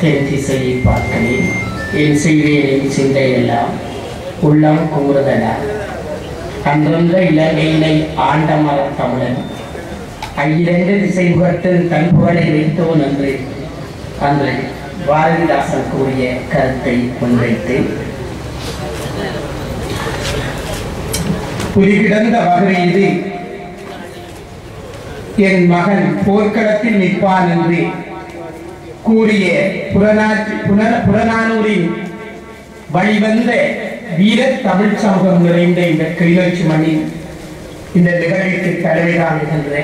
தென் திசையை பார்க்கிறேன் என் செய்வேனின் சிந்தையெல்லாம் உள்ளம் கூறுதலாம் அன்றொன்ற இலங்கையினை ஆண்ட மரம் தமிழன் ஐயிரண்டு திசை புகட்டின் தன் புகழை வைத்தோன் என்று அன்று பாரதிதாசன் கூறிய கருத்தை முன்வைத்து புலிகிடந்த வகையீது என் மகன் போர்க்களத்தில் நிற்பான் என்று கூறிய புறநாற்று புன- புறநானூரின் வழிவந்த வீர தமிழ் சமூகம் நிறைந்த இந்த கிளிநொச்சி மண்ணின் இந்த நிகழ்விற்கு தலைமை தாங்குகின்ற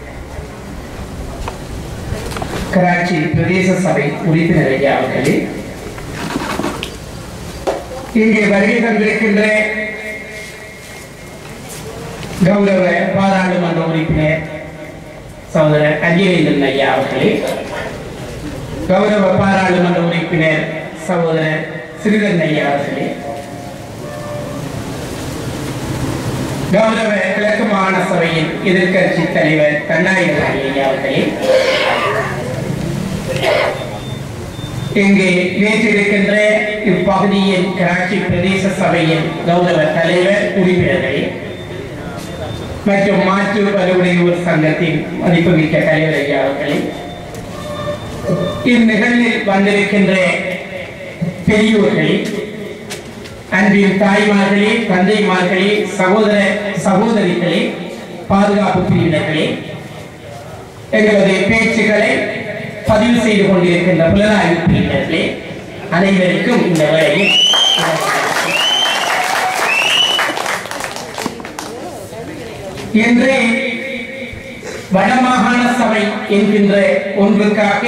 கராச்சி பிரதேச சபை உறுப்பினர் ஐயா அவர்களே இங்கே வருகை தந்திருக்கின்ற கௌரவ பாராளுமன்ற உறுப்பினர் சகோதரர் அஜயேந்திரன் ஐயா அவர்களே கௌரவ பாராளுமன்ற உறுப்பினர் சகோதரர் சிறிதன் ஐயா அவர்களே கௌரவ கிழக்கு மாகாண சபையின் எதிர்க்கட்சி தலைவர் கண்ணாயிரம் ஐயா அவர்களே இங்கே வீற்றிருக்கின்ற இப்பகுதியின் கராச்சி பிரதேச சபையின் கௌரவ தலைவர் உறுப்பினர்களே மற்றும் மாற்று வலுவுடையோர் சங்கத்தின் மதிப்புமிக்க தலைவர் ஐயா அவர்களே இந்நிகழ்வில் வந்திருக்கின்ற பெரியோர்களே அன்பின் தாய்மார்களே தந்தைமார்களே சகோதர சகோதரிகளே பாதுகாப்பு பிரிவினர்களே எங்களது பேச்சுகளை பதிவு செய்து கொண்டிருக்கின்ற புலனாய்வு பிரிவினர்களே அனைவருக்கும் இந்த வேளையில் இன்று வடமாகாண சபை என்கின்ற ஒன்றுக்காக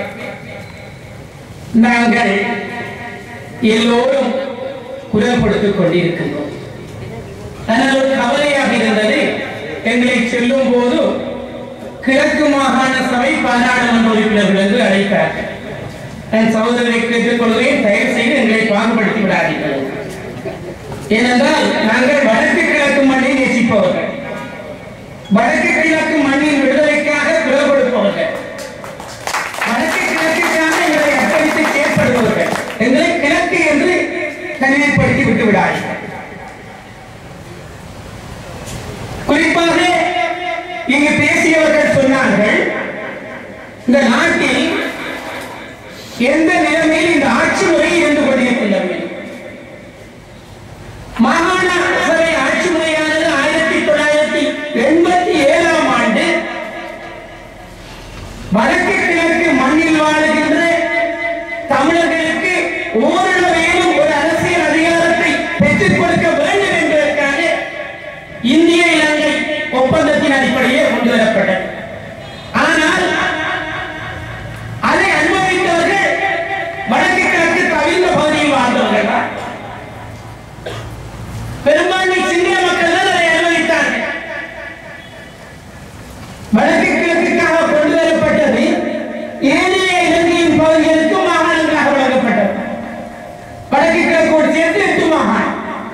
நாங்கள் எல்லோரும் குரல் கொடுத்துக் கொண்டிருக்கின்றோம் ஆனால் ஒரு கவலையாக இருந்தது எங்களை செல்லும் போது கிழக்கு மாகாண சபை பாராளுமன்ற உறுப்பினர்கள் என்று அழைத்தார்கள் நான் சகோதரரை கேட்டுக்கொள்கிறேன் தயவு செய்து எங்களை பாகுபடுத்தி விடாதீர்கள் ஏனென்றால் நாங்கள் வடக்கு கிழக்கு மண்ணை நேசிப்பவர்கள் வடக்கு கிழக்கு மண்ணின் விடுதலைக்காக குரல் கொடுப்பவர்கள் வடக்கு கிழக்குக்காக எங்களை அர்ப்பணித்து செயற்படுபவர்கள் எங்களை கிழக்கு என்று தனிமைப்படுத்தி விட்டு விடாதீர்கள் குறிப்பாக இங்கு பேசியவர்கள் சொன்னார்கள் இந்த நாட்டில் எந்த நிலைமையில் இந்த ஆட்சி முறை இருந்து கொண்டிருக்கின்றது மாகாண சபை ஆட்சி முறையானது ஆயிரத்தி தொள்ளாயிரத்தி எண்பத்தி ஏழாம் ஆண்டு வடக்கு கிழக்கு மண்ணில் வாழுகின்ற தமிழர்களுக்கு ஓரிடமேனும் ஒரு அரசியல் அதிகாரத்தை பெற்றுக் கொடுக்க வேண்டும் என்பதற்காக இந்திய இலங்கை ஒப்பந்தத்தின் அடிப்படையில் கொண்டு வரப்பட்டது ஆனால் அதை அனுபவித்தவர்கள் வடக்கு கிழக்கு கவிழ்ந்த பகுதியில் வாழ்ந்தவர்கள் தான். பெரும்பான்மை சிங்கள மக்கள் தான் அதை அனுபவித்தார்கள் வடக்கு கிழக்குக்காக கொண்டு வரப்பட்டது ஏனைய இலங்கையின் பகுதிகளுக்கு மாகாணங்களாக வழங்கப்பட்டது வடக்கு கிழக்கோடு சேர்த்து எட்டு மாகாணம்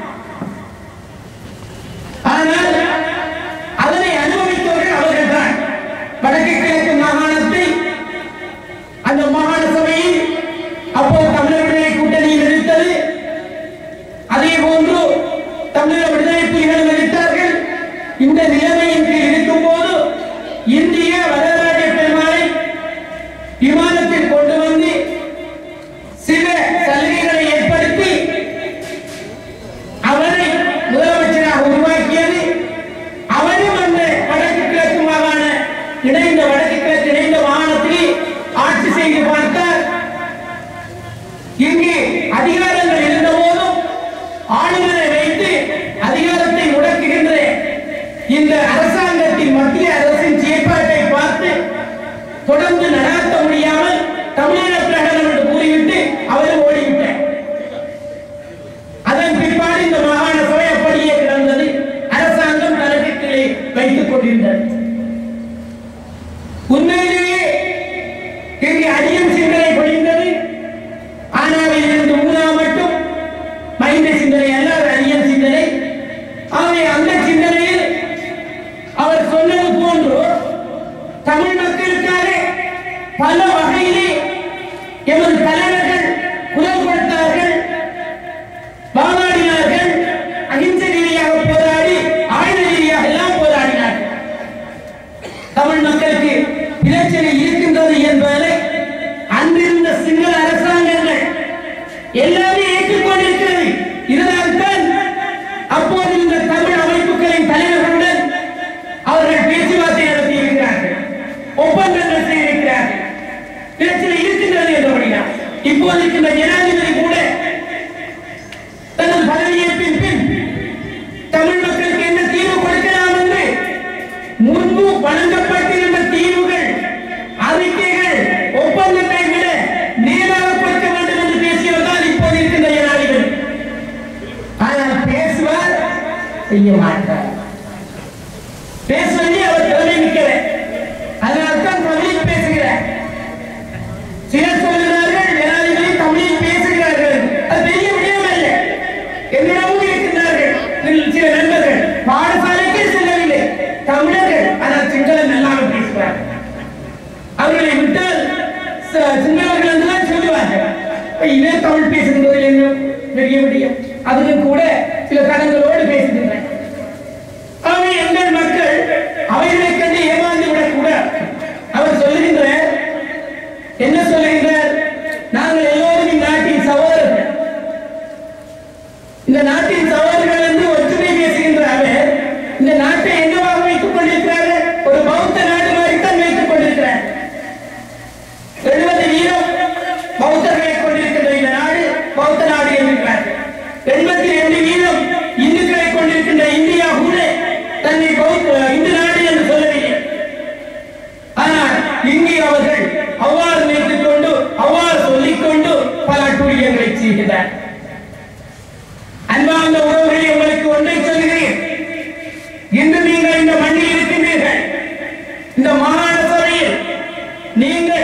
ஆனால் அதனை அனுபவித்தவர்கள் அவர்கள்தான் வடக்கு கிழக்கு மாகாணத்தை அந்த மாகாண சபையில் அப்போது தமிழர் விடுதலை கூட்டணியில் இருந்தது அதே போன்று தமிழர் விடுதலை புலிகளும் இருத்தார்கள் இந்த நிலைமையின் கீழ் இருக்கும் போது இந்திய வரதராஜ பெருமாளை விமானத்தில் கொண்டு வந்து சில சலுகைகளை ஏற்படுத்தி அவரை முதலமைச்சராக உருவாக்கியது அவரும் அந்த வடக்கு கிழக்கு மாகாண இணைந்த வடக்கு கிழக்கு இணைந்த மாகாணத்தில் ஆட்சி செய்து பார்த்தார் இங்கு அதிகாரங்கள் இருந்த போதும் ஆளுநரை வைத்து அதிகாரத்தை முடக்குகின்ற இந்த அரசாங்கத்தின் மத்திய அரசின் செயற்பாட்டை பார்த்து தொடர்ந்து நடாத்த முடியாமல் தமிழக பிரகடனம் என்று கூறிவிட்டு அவர் ஓடிவிட்டார் அதன் பிற்பாடு இந்த மாகாண சபை அப்படியே கிடந்தது அரசாங்கம் தனக்கு கீழே வைத்துக் கொண்டிருந்தது உண்மையிலேயே இங்கு அடியும் சிந்தனை பொழிந்தது ஆனாவில் இருந்து ஊனா மட்டும் மைந்த சிந்தனை அல்ல அது அடியும் சிந்தனை ஆகவே அந்த சிந்தனையில் அவர் சொன்னது போன்று தமிழ் மக்களுக்காக பல வகையிலே எமது தலைவர்கள் குரல் கொடுத்தார்கள் வாதாடினார்கள் அகிம்சை ரீதியாக போராடி ஆயுத ரீதியாக எல்லாம் போராடினார்கள் தமிழ் மக்களுக்கு பிரச்சனை இருக்கின்றது என்பதை அன்றிருந்த சிங்கள அரசாங்கங்கள் எல்லாமே ஏற்றுக்கொண்டிருக்கிறது இதனால்தான் அப்போது இந்த தமிழ் அமைப்புகளின் தலைவர்களுடன் அவர்கள் பேச்சுவார்த்தை நடத்தியிருக்கிறார்கள் ஒப்பந்தங்கள் செய்திருக்கிறார்கள் பிரச்சனை இருக்கின்றது என்றபடியா இப்போது இருக்கின்ற ஜனாதிபதி கூட தனது பதவியேற்பின் பின் தமிழ் மக்களுக்கு என்ன தீர்வு கொடுக்கலாம் என்று முன்பு வழங்கப்பட்டிருந்த தீர்வுகள் அறிக்கைகள் ஒப்பந்தத்தை விட நேராக கொடுக்க வேண்டும் என்று பேசியவர்தான் இப்போது இருக்கின்ற ஜனாதிபதி ஆனால் பேசுவார் செய்ய மாட்டார் பேசுவதே அவர் திறமை மிக்கவர் அதனால்தான் தமிழில் பேசுகிறார் சிலர் சொல்கிறார்கள் ஜனாதிபதி தமிழில் பேசுகிறார்கள் அது பெரிய விடயம் அல்ல என்னிடமும் இருக்கின்றார்கள் சில- சில நண்பர்கள் பாடசாலைக்கே செல்லவில்லை தமிழர்கள் ஆனால் சிங்களம் நல்லாக பேசுவார்கள் அவர்களை விட்டால் ச- சிங்களவர்கள் என்றுதான் சொல்லுவார்கள் இப்ப இதே தமிழ் பேசுகின்றது என்ன பெரிய விடயம் அதிலும் கூட சில தடங்களோடு பேசுகின்றனர் ஆகவே எங்கள் மக்கள் அவைகளை கண்டு ஏமாந்து விடக்கூடாது அவர் சொல்லுகின்றார் என்ன சொல்லுகின்றார் நாங்கள் எல்லோரும் இந்நாட்டின் சகோதரர்கள் இந்த நாட்டின் சகோதரர்கள் என்று ஒற்றுமை பேசுகின்ற அவர் இந்த நாட்டை என்னவாக வைத்துக் கொண்டிருக்கிறார் ஒரு பௌத்த நாடு மாதிரித்தான் வைத்துக் கொண்டிருக்கிறார் எழுபது வீதம் பௌத்தர்களை கொண்டிருக்கின்ற இந்த நாடு பௌத்த நாடு என்கிறார் எண்பத்தி ரெண்டு வீதம் இந்துக்களை கொண்டிருக்கின்ற இந்தியா கூட தன்னை பௌத்த இந்து நாடு என்று சொல்லவில்லை ஆனால் இங்கே அவர்கள் அவ்வாறு நினைத்துக் கொண்டு அவ்வாறு சொல்லிக் கொண்டு பல அட்டுழியங்களை செய்கிறார் அன்பார்ந்த உறவுகளை உங்களுக்கு ஒன்றை சொல்கிறேன் இன்று நீங்கள் இந்த மண்ணில் இருக்கின்றீர்கள் இந்த மாகாண சபையில் நீங்கள்